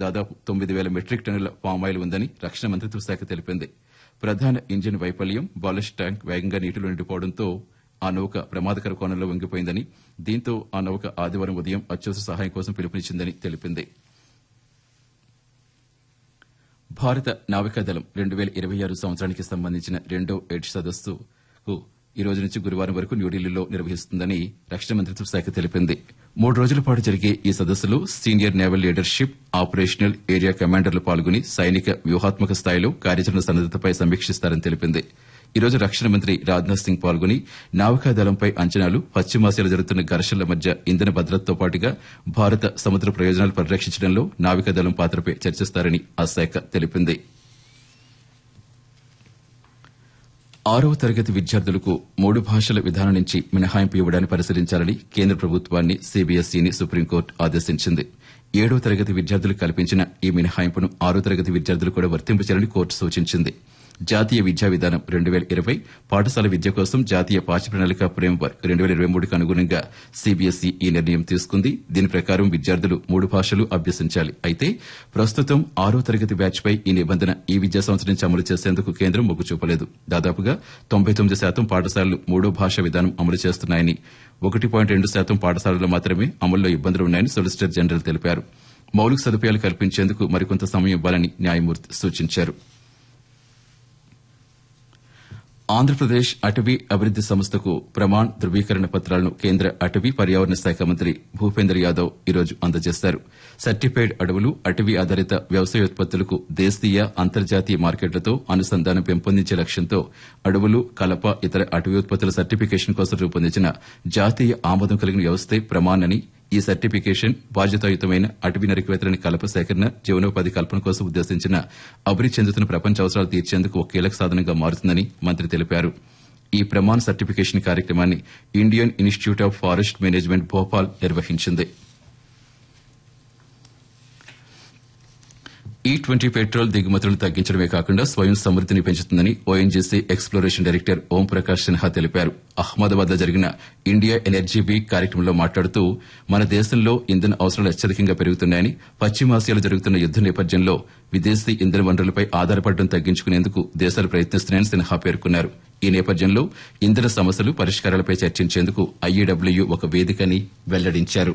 దాదాపు తొమ్మిది వేల మెట్రిక్ టన్నుల పామాయిల్ ఉందని రక్షణ మంత్రిత్వ శాఖ తెలిపింది ప్రధాన ఇంజిన్ వైఫల్యం బాలస్ట్ ట్యాంక్ వేగంగా నీటిలో నిండిపోవడంతో ఆ నౌక ప్రమాదకర కోణంలో వంగిపోయిందని దీంతో ఆ నౌక ఆదివారం ఉదయం అత్యవసర సహాయం కోసం పిలుపునిచ్చిందని తెలిపింది భారత నావికాదళం రెండు వేల ఇరవై ఆరు సంవత్సరానికి సంబంధించిన రెండో ఎడ్ సదస్సుకు ఈ రోజు నుంచి గురువారం వరకు న్యూఢిల్లీలో నిర్వహిస్తుందని రక్షణ మంత్రిత్వ శాఖ తెలిపింది మూడు రోజుల పాటు జరిగే ఈ సదస్సులో senior naval leadership operational area కమాండర్లు పాల్గొని సైనిక వ్యూహాత్మక స్థాయిలో కార్యాచరణ సన్నద్దతపై సమీక్షిస్తారని తెలిపింది ఈ రోజు రక్షణ మంత్రి రాజ్నాథ్ సింగ్ పాల్గొని నావికాదళంపై అంచనాలు పశ్చిమాసియాలో జరుగుతున్న ఘర్షణల మధ్య ఇంధన భద్రతతో పాటుగా భారత సముద్ర ప్రయోజనాలు పరిరక్షించడంలో నావికాదళం పాత్రపై చర్చిస్తారని ఆ శాఖ తెలిపింది ఆరవ తరగతి విద్యార్థులకు మూడు భాషల విధానం నుంచి మినహాయింపు ఇవ్వడాన్ని పరిశీలించాలని కేంద్ర ప్రభుత్వాన్ని సీబీఎస్ఈని సుప్రీంకోర్టు ఆదేశించింది ఏడవ తరగతి విద్యార్థులకు కల్పించిన ఈ మినహాయింపును ఆరో తరగతి విద్యార్థులు కూడా వర్తింపచేయాలని కోర్టు సూచించింది జాతీయ విద్యా విధానం రెండు వేల ఇరవై పాఠశాల విద్య కోసం జాతీయ పాఠ్య ప్రణాళిక ఫ్రేమ్వర్క్ రెండు వేల ఇరవై మూడుకు అనుగుణంగా సీబీఎస్ఈ ఈ నిర్ణయం తీసుకుంది దీని ప్రకారం విద్యార్థులు మూడు భాషలు అభ్యసించాలి అయితే ప్రస్తుతం ఆరో తరగతి బ్యాచ్పై ఈ నిబంధన ఈ విద్యా సంవత్సరం నుంచి అమలు చేసేందుకు కేంద్రం మొగ్గు చూపలేదు దాదాపుగా తొంభై తొమ్మిది శాతం పాఠశాలలు మూడో భాష విధానం అమలు చేస్తున్నాయని ఒకటి పాయింట్ రెండు శాతం పాఠశాలల్లో మాత్రమే అమల్లో ఇబ్బందులు ఉన్నాయని సొలిసిటర్ జనరల్ తెలిపారు మౌలిక సదుపాయాలు కల్పించేందుకు మరికొంత సమయం ఇవ్వాలని న్యాయమూర్తి సూచించారు ఆంధ్రప్రదేశ్ అటవీ అభివృద్ది సంస్థకు ప్రమాణ్ ధృవీకరణ పత్రాలను కేంద్ర అటవీ పర్యావరణ శాఖ మంత్రి భూపేందర్ యాదవ్ ఈరోజు అందజేశారు సర్టిఫైడ్ అడవులు అటవీ ఆధారిత వ్యవసాయోత్పత్తులకు దేశీయ అంతర్జాతీయ మార్కెట్లతో అనుసంధానం పెంపొందించే లక్ష్యంతో అడవులు కలప ఇతర అటవీ ఉత్పత్తుల సర్టిఫికేషన్ కోసం రూపొందించిన జాతీయ ఆమోదం కలిగిన వ్యవస్థే ప్రమాణ్ అని ఈ సర్టిఫికేషన్ బాధ్యతాయుతమైన అటవీ నరికివేతలని కలప సేకరణ జీవనోపాధి కల్పన కోసం ఉద్దేశించిన అభివృద్ది చెందుతున్న ప్రపంచ అవసరాలు తీర్చేందుకు ఒక కీలక సాధనంగా మారుతుందని మంత్రి తెలిపారు ఈ ప్రమాణ సర్టిఫికేషన్ కార్యక్రమాన్ని Indian Institute of Forest Management Bhopal నిర్వహించింది ఈ ట్వంటీ పెట్రోల్ దిగుమతులను తగ్గించడమే కాకుండా స్వయం సమృద్దిని పెంచుతుందని ONGC exploration director Om Prakash Sinha తెలిపారు అహ్మదాబాద్ లో జరిగిన ఇండియా ఎనర్జీ వీక్ కార్యక్రమంలో మాట్లాడుతూ మన దేశంలో ఇంధన అవసరాలు అత్యధికంగా పెరుగుతున్నాయని పశ్చిమాసియాలో జరుగుతున్న యుద్ద నేపథ్యంలో విదేశీ ఇంధన వనరులపై ఆధారపడడం తగ్గించుకునేందుకు దేశాలు ప్రయత్నిస్తున్నాయని సిన్హా పేర్కొన్నారు ఈ నేపథ్యంలో ఇంధన సమస్యలు పరిష్కారాలపై చర్చించేందుకు ఐఈడబ్ల్యూ ఒక వేదికని వెల్లడించారు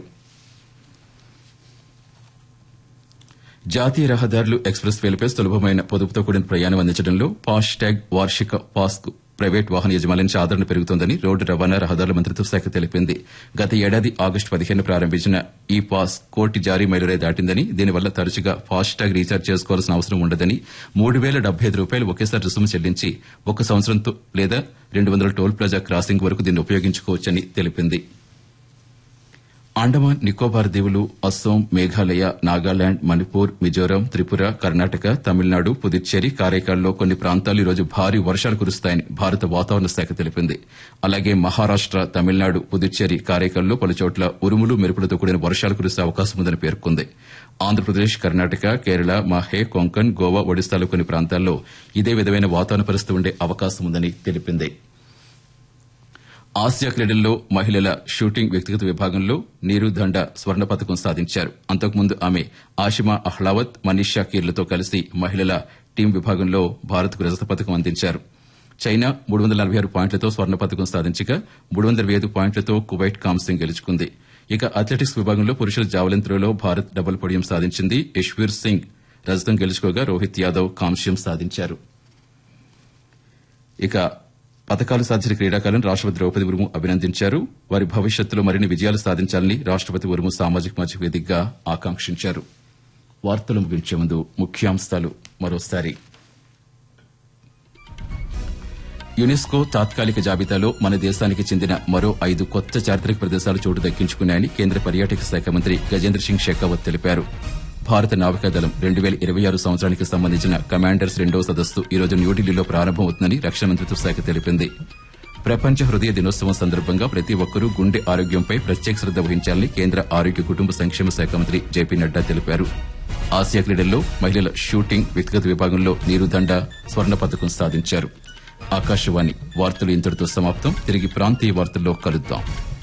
జాతీయ రహదారులు ఎక్స్ప్రెస్ వేలపై సులభమైన పొదుపుతో కూడిన ప్రయాణం అందించడంలో ఫాస్ట్ ట్యాగ్ వార్షిక పాస్కు ప్రైవేట్ వాహన యజమానుల నుంచి ఆదరణ పెరుగుతోందని రోడ్డు రవాణా రహదారుల మంత్రిత్వ శాఖ తెలిపింది గత ఏడాది ఆగస్టు పదిహేను ప్రారంభించిన ఈ పాస్ కోటి జారీ మైలురాయి దాటిందని దీనివల్ల తరచుగా ఫాస్ట్ ట్యాగ్ రీఛార్జ్ చేసుకోవాల్సిన అవసరం ఉండదని మూడు వేల డెబ్బై ఐదు రూపాయలు ఒకేసారి రుసుము చెల్లించి ఒక సంవత్సరంతో లేదా రెండు వందల టోల్ ప్లాజా క్రాసింగ్ వరకు దీన్ని ఉపయోగించుకోవచ్చని తెలిపింది అండమాన్ నికోబార్ దీవులు అస్సోం మేఘాలయ నాగాలాండ్ మణిపూర్ మిజోరాం త్రిపుర కర్ణాటక తమిళనాడు పుదుచ్చేరి కారైకాల్లో కొన్ని ప్రాంతాలు ఈరోజు భారీ వర్షాలు కురుస్తాయని భారత వాతావరణ శాఖ తెలిపింది అలాగే మహారాష్ట తమిళనాడు పుదుచ్చేరి కారైకాల్లో పలుచోట్ల ఉరుములు మెరుపులతో కూడిన వర్షాలు కురిసే అవకాశం ఉందని పేర్కొంది ఆంధ్రప్రదేశ్ కర్ణాటక కేరళ మాహే కొంకణ్ గోవా ఒడిశాలో కొన్ని ప్రాంతాల్లో ఇదే విధమైన వాతావరణ పరిస్థితి ఉండే అవకాశం ఉందని తెలిపింది ఆసియా క్రీడల్లో మహిళల షూటింగ్ వ్యక్తిగత విభాగంలో నీరు దండ స్వర్ణ పథకం సాధించారు అంతకుముందు ఆమె ఆషిమా అహ్లావత్ మనీషా కీర్లతో కలిసి మహిళల టీం విభాగంలో భారత్కు రజత పథకం అందించారు చైనా మూడు వందల నలభై ఆరు పాయింట్లతో స్వర్ణ పథకం సాధించగా మూడు వందల ఇరవై ఐదు పాయింట్లతో కువైట్ కాంస్యం గెలుచుకుంది ఇక అథ్లెటిక్స్ విభాగంలో పురుషుల జావలిన్ త్రోలో భారత్ డబుల్ పొడియం సాధించింది యశ్వీర్ సింగ్ రజతం గెలుచుకోగా రోహిత్ యాదవ్ కాంస్యం సాధించారు ఇక పథకాలు సాధించిన క్రీడాకారులను రాష్టపతి ద్రౌపది ముర్ము అభినందించారు వారి భవిష్యత్తులో మరిన్ని విజయాలు సాధించాలని రాష్టపతి ముర్ము సామాజిక మాధ్యమ వేదికగా ఆకాంక్షించారు వార్తలు ముగించే ముందు ముఖ్యాంశాలు మరోసారి యునెస్కో తాత్కాలిక జాబితాలో మన దేశానికి చెందిన మరో ఐదు కొత్త చారిత్రక ప్రదేశాలు చోటు దక్కించుకున్నాయని కేంద్ర పర్యాటక శాఖ మంత్రి గజేంద్ర సింగ్ షెకావత్ తెలిపారు భారత నావికాదళం రెండు వేల ఇరవై ఆరు సంవత్సరానికి సంబంధించిన కమాండర్స్ రెండవ సదస్సు ఈ రోజు న్యూఢిల్లీలో ప్రారంభమవుతుందని రక్షణ మంత్రిత్వ శాఖ తెలిపింది ప్రపంచ హృదయ దినోత్సవం సందర్భంగా ప్రతి ఒక్కరూ గుండె ఆరోగ్యంపై ప్రత్యేక శ్రద్ద వహించాలని కేంద్ర ఆరోగ్య కుటుంబ సంక్షేమ శాఖ మంత్రి జేపీ నడ్డా తెలిపారు ఆసియా క్రీడల్లో మహిళల షూటింగ్ వ్యక్తిగత విభాగంలో నీరుదండ స్వర్ణ పథకం సాధించారు ఆకాశవాణి వార్తలు ఇంతటితో సమాప్తం తిరిగి ప్రాంతీయ వార్తల్లో కలుద్దాం